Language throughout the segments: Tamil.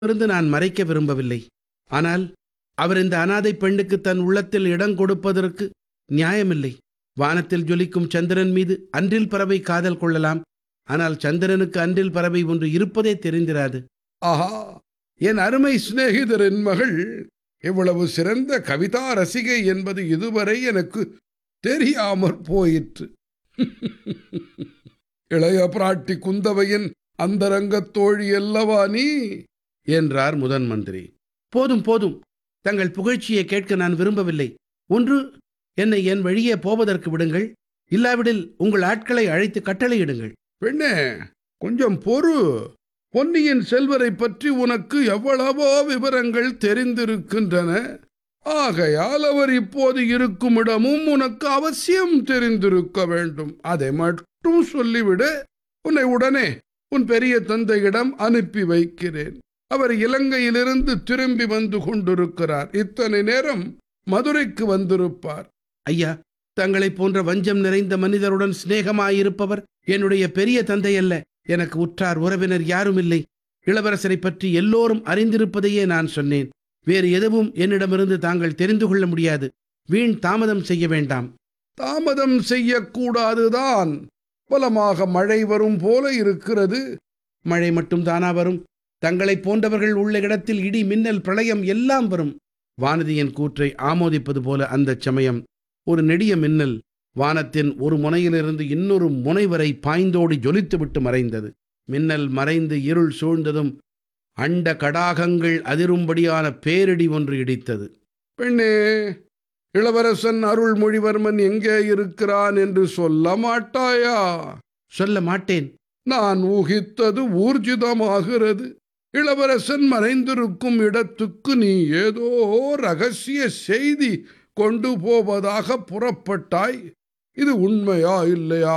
இருந்து நான் மறைக்க விரும்பவில்லை ஆனால் அவர் இந்த அனாதை பெண்ணுக்கு தன் உள்ளத்தில் இடம் கொடுப்பதற்கு நியாயமில்லை வானத்தில் ஜொலிக்கும் சந்திரன் மீது அன்றில் பறவை காதல் கொள்ளலாம் ஆனால் சந்திரனுக்கு அன்றில் பறவை ஒன்று இருப்பதே தெரிந்திராது ஆஹா என் அருமை சிநேகிதரின் மகள் இவ்வளவு சிறந்த கவிதா ரசிகை என்பது இதுவரை எனக்கு தெரியாமற் போயிற்று இளைய பிராட்டி குந்தவையின் அந்தரங்கத் தோழி அல்லவா நீ என்றார் முதன் மந்திரி போதும் போதும் தங்கள் புகழ்ச்சியை கேட்க நான் விரும்பவில்லை ஒன்று என்னை என் வழியே போவதற்கு விடுங்கள் இல்லாவிடில் உங்கள் ஆட்களை அழைத்து கட்டளையிடுங்கள் பெண்ணே கொஞ்சம் பொறு பொன்னியின் செல்வரை பற்றி உனக்கு எவ்வளவோ விவரங்கள் தெரிந்திருக்கின்றன ஆகையால் அவர் இப்போது இருக்கும் இடமும் உனக்கு அவசியம் தெரிந்திருக்க வேண்டும் அதை மட்டும் சொல்லிவிடு உன்னை உடனே உன் பெரிய தந்தையிடம் அனுப்பி வைக்கிறேன் அவர் இலங்கையிலிருந்து திரும்பி வந்து கொண்டிருக்கிறார் இத்தனை நேரம் மதுரைக்கு வந்திருப்பார் ஐயா தங்களைப் போன்ற வஞ்சம் நிறைந்த மனிதருடன் சிநேகமாயிருப்பவர் என்னுடைய பெரிய தந்தை அல்ல எனக்கு உற்றார் உறவினர் யாரும் இல்லை இளவரசரை பற்றி எல்லோரும் அறிந்திருப்பதையே நான் சொன்னேன் வேறு எதுவும் என்னிடமிருந்து தாங்கள் தெரிந்து கொள்ள முடியாது வீண் தாமதம் செய்ய வேண்டாம் தாமதம் செய்யக்கூடாதுதான் பலமாக மழை வரும் போல இருக்கிறது மழை மட்டும் தானா வரும் தங்களைப் போன்றவர்கள் உள்ள இடத்தில் இடி மின்னல் பிரளயம் எல்லாம் வரும் வானதியின் கூற்றை ஆமோதிப்பது போல அந்தச் சமயம் ஒரு நெடிய மின்னல் வானத்தின் ஒரு முனையிலிருந்து இன்னொரு முனை வரை பாய்ந்தோடி ஜொலித்துவிட்டு மறைந்தது மின்னல் மறைந்து இருள் சூழ்ந்ததும் அண்ட கடாகங்கள் அதிரும்படியான பேரிடி ஒன்று இடித்தது பெண்ணே இளவரசன் அருள்மொழிவர்மன் எங்கே இருக்கிறான் என்று சொல்ல மாட்டாயா சொல்ல மாட்டேன் நான் ஊகித்தது ஊர்ஜிதமாகிறது இளவரசன் மறைந்திருக்கும் இடத்துக்கு நீ ஏதோ ரகசிய செய்தி கொண்டு போவதாக புறப்பட்டாய் இது உண்மையா இல்லையா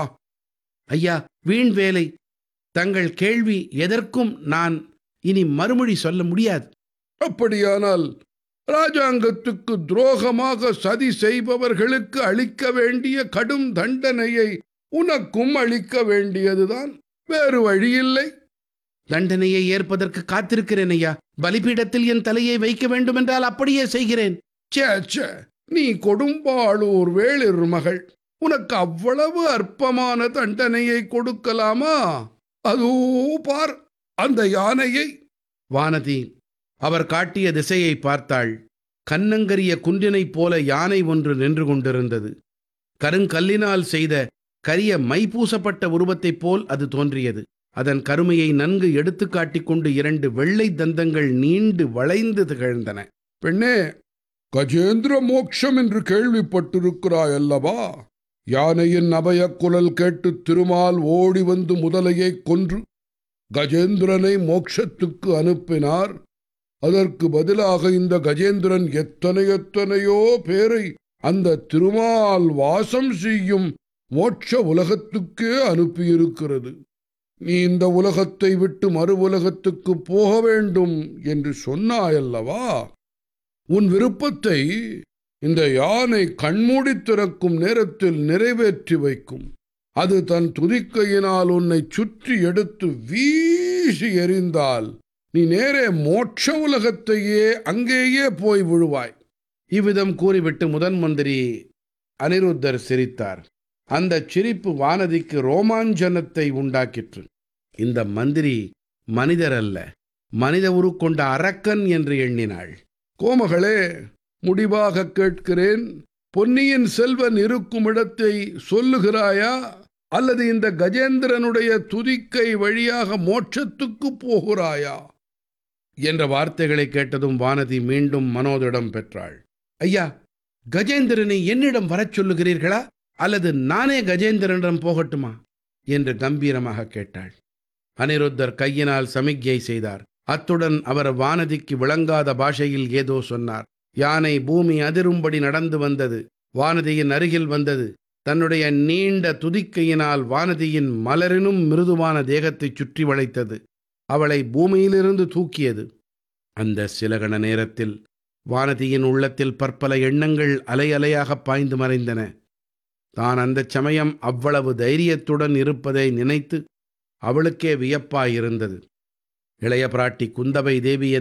ஐயா வீண் வேலை தங்கள் கேள்வி எதற்கும் நான் இனி மறுமொழி சொல்ல முடியாது அப்படியானால் ராஜாங்கத்துக்கு துரோகமாக சதி செய்பவர்களுக்கு அளிக்க வேண்டிய கடும் தண்டனையை உனக்கும் அளிக்க வேண்டியதுதான் வேறு வழியில்லை தண்டனையை ஏற்பதற்கு காத்திருக்கிறேன் ஐயா பலிபீடத்தில் என் தலையை வைக்க வேண்டுமென்றால் அப்படியே செய்கிறேன் ச்சே ச்சே நீ கொடும்பாளூர் வேளிர் மகள் உனக்கு அவ்வளவு அற்பமான தண்டனையை கொடுக்கலாமா அதோ பார் அந்த யானையை வானதி அவர் காட்டிய திசையை பார்த்தாள் கன்னங்கரிய குன்றினைப் போல யானை ஒன்று நின்று கொண்டிருந்தது கருங்கல்லினால் செய்த கரிய மை பூசப்பட்ட உருவத்தைப் போல் அது தோன்றியது அதன் கருமையை நன்கு எடுத்து காட்டிக்கொண்டு இரண்டு வெள்ளை தந்தங்கள் நீண்டு வளைந்து திகழ்ந்தன பெண்ணே கஜேந்திர மோட்சம் என்று கேள்விப்பட்டிருக்கிறாய் அல்லவா யானையின் அபயக் குரல் கேட்டு திருமால் ஓடி வந்து முதலையை கொன்று கஜேந்திரனை மோட்சத்துக்கு அனுப்பினார் அதற்கு பதிலாக இந்த கஜேந்திரன் எத்தனை எத்தனையோ பேரை அந்த திருமால் வாசம் செய்யும் மோட்ச உலகத்துக்கே அனுப்பியிருக்கிறது நீ இந்த உலகத்தை விட்டு மறு உலகத்துக்கு போக வேண்டும் என்று சொன்னாயல்லவா உன் விருப்பத்தை இந்த யானை கண்மூடி திறக்கும் நேரத்தில் நிறைவேற்றி வைக்கும் அது தன் துதிக்கையினால் உன்னை சுற்றி எடுத்து வீசி எறிந்தால் நீ நேரே மோட்ச உலகத்தையே அங்கேயே போய் விழுவாய் இவ்விதம் கூறிவிட்டு முதன் மந்திரி அனிருத்தர் சிரித்தார் அந்தச் சிரிப்பு வானதிக்கு ரோமாஞ்சனத்தை உண்டாக்கிற்று இந்த மந்திரி மனிதர் அல்ல மனித உருக்கொண்ட அரக்கன் என்று எண்ணினாள் கோமகளே முடிவாக கேட்கிறேன் பொன்னியின் செல்வன் இருக்கும் இடத்தை சொல்லுகிறாயா அல்லது இந்த கஜேந்திரனுடைய துதிக்கை வழியாக மோட்சத்துக்கு போகிறாயா என்ற வார்த்தைகளை கேட்டதும் வானதி மீண்டும் மனோதிடம் பெற்றாள் ஐயா கஜேந்திரனை என்னிடம் வரச் சொல்லுகிறீர்களா அல்லது நானே கஜேந்திரனிடம் போகட்டுமா என்று கம்பீரமாக கேட்டாள் அனிருத்தர் கையினால் சமிக்ஞை செய்தார் அத்துடன் அவர் வானதிக்கு விளங்காத பாஷையில் ஏதோ சொன்னார் யானை பூமி அதிரும்படி நடந்து வந்தது வானதியின் அருகில் வந்தது தன்னுடைய நீண்ட துதிக்கையினால் வானதியின் மலரினும் மிருதுவான தேகத்தைச் சுற்றி வளைத்தது அவளை பூமியிலிருந்து தூக்கியது அந்த சில கண நேரத்தில் வானதியின் உள்ளத்தில் பற்பல எண்ணங்கள் அலை அலையாக பாய்ந்து மறைந்தன தான் அந்தச் சமயம் அவ்வளவு தைரியத்துடன் இருப்பதை நினைத்து அவளுக்கே வியப்பாயிருந்தது இளைய பிராட்டி குந்தவை தேவி